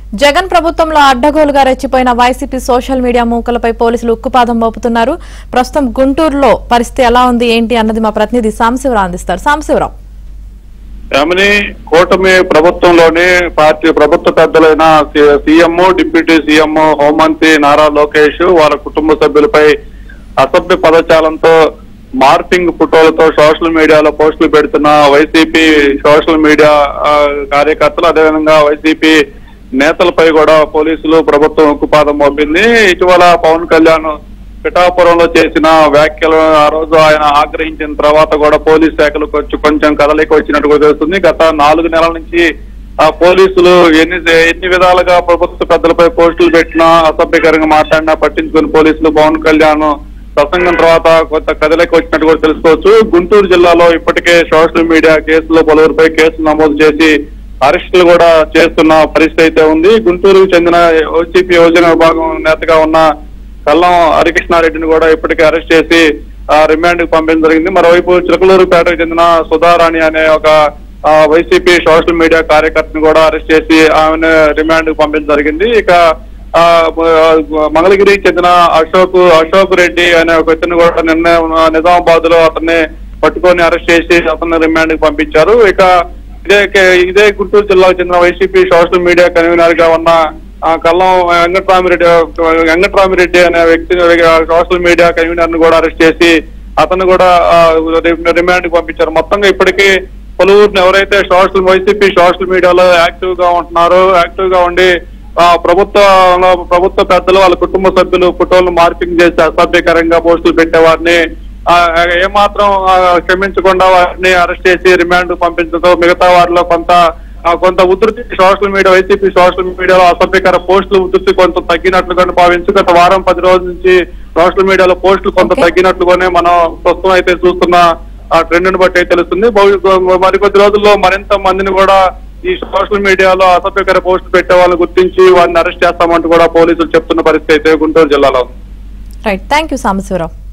జగన్ ప్రభుత్వంలో అడ్డగోలుగా రెచ్చిపోయిన వైసీపీ సోషల్ మీడియా మూకలపై పోలీసులు ఉక్కుపాదం మోపుతున్నారు ప్రస్తుతం గుంటూరులో పరిస్థితి ఎలా ఉంది ఏంటి అన్నది మా ప్రతినిధి సాంబశివరావు అందిస్తారు సాంబశివరావు ఆమెని కూటమి ప్రభుత్వంలోని పార్టీ ప్రభుత్వ పెద్దలైన సి- సీఎం డిప్యూటీ సీఎం హోంమంత్రి నారా లోకేష్ వాళ్ళ కుటుంబ సభ్యులపై అసభ్య పదజాలంతో మార్పింగ్ ఫోటోలతో సోషల్ మీడియాలో పోస్టులు పెడుతున్న వైసీపీ సోషల్ మీడియా ఆ, కార్యకర్తలు అదేవిధంగా వైసీపీ నేతలపై కూడా పోలీసులు ప్రభుత్వం ఉక్కుపాదం మోపింది ఇటీవల పవన్ కళ్యాణ్ పిఠాపురంలో చేసిన వ్యాఖ్యలు ఆ రోజు ఆయన ఆగ్రహించిన తర్వాత కూడా పోలీస్ శాఖలు కొంచెం కొంచెం కదలిక వచ్చినట్టు కూడా తెలుస్తుంది గత నాలుగు నెలల నుంచి ఆ పోలీసులు ఎన్ని ఎన్ని విధాలుగా ప్రభుత్వ పెద్దలపై పోస్టులు పెట్టినా అసభ్యకరంగా మాట్లాడినా పట్టించుకుని పోలీసులు పవన్ కళ్యాణ్ ప్రసంగం తర్వాత కొంత కదలిక వచ్చినట్టు కూడా తెలుసుకోవచ్చు గుంటూరు జిల్లాలో ఇప్పటికే సోషల్ మీడియా కేసులో పలువురిపై కేసులు నమోదు చేసి అరెస్టులు కూడా చేస్తున్న పరిస్థితి అయితే ఉంది గుంటూరుకు చెందిన ఓసీపీ యోజన విభాగం నేతగా ఉన్న కల్లం హరికృష్ణారెడ్డిని కూడా ఇప్పటికే అరెస్ట్ చేసి ఆ, రిమాండ్ కు పంపించడం జరిగింది మరోవైపు చిలకలూరుపేటకు చెందిన సుధారాణి అనే ఒక ఆ, వైసీపీ సోషల్ మీడియా కార్యకర్తని కూడా అరెస్ట్ చేసి ఆమెను రిమాండ్ కు పంపించడం జరిగింది ఇక ఆ, మ- మంగళగిరికి చెందిన అశోక్ అశోక్ రెడ్డి అనే ఒక వ్యక్తిని కూడా నిన్న నిజామాబాద్ లో అతన్ని పట్టుకొని అరెస్ట్ చేసి అతన్ని రిమాండ్ కు పంపించారు ఇక ఇదే ఇదే గుంటూరు జిల్లాకు చెందిన వైసీపీ సోషల్ మీడియా కన్వీనర్ గా ఉన్న ఆ కల్లం వెంకట్రామిరెడ్డి వెంకట్రామిరెడ్డి అనే వ్యక్తి సోషల్ మీడియా కన్వీనర్ ను కూడా అరెస్ట్ చేసి అతను కూడా ఆ, రి- రిమాండ్ కు పంపించారు మొత్తంగా ఇప్పటికీ పలువురిని ఎవరైతే సోషల్ వైసీపీ సోషల్ మీడియాలో యాక్టివ్ గా ఉంటున్నారో యాక్టివ్ గా ఉండి ఆ, ప్రభుత్వంలో ప్రభుత్వ పెద్దలు వాళ్ళ కుటుంబ సభ్యులు ఫోటోలను మార్పింగ్ చేసి అసభ్యకరంగా పోస్టులు పెట్టేవారిని ఆ, ఏమాత్రం ఆ, క్షమించకుండా వారిని అరెస్ట్ చేసి రిమాండ్ పంపించడంతో మిగతా వారిలో కొంత ఆ, కొంత ఉధృతి సోషల్ మీడియా వైసీపీ సోషల్ మీడియాలో అసభ్యకర పోస్టులు ఉధృతి కొంత తగ్గినట్లుగా భావించి గత వారం పది రోజుల నుంచి సోషల్ మీడియాలో పోస్టులు కొంత Okay. తగ్గినట్లుగానే మనం ప్రస్తుతం అయితే చూస్తున్న ఆ ట్రెండ్ ని బట్టి అయితే తెలుస్తుంది భవి- మరికొద్ది రోజుల్లో మరింత మందిని కూడా ఈ సోషల్ మీడియాలో అసభ్యకర పోస్టులు పెట్టే వాళ్ళని గుర్తించి వారిని అరెస్ట్ చేస్తామంటూ కూడా పోలీసులు చెప్తున్న పరిస్థితి అయితే గుంటూరు జిల్లాలో ఉంది రైట్ థ్యాంక్ యూ సాంబశివరావు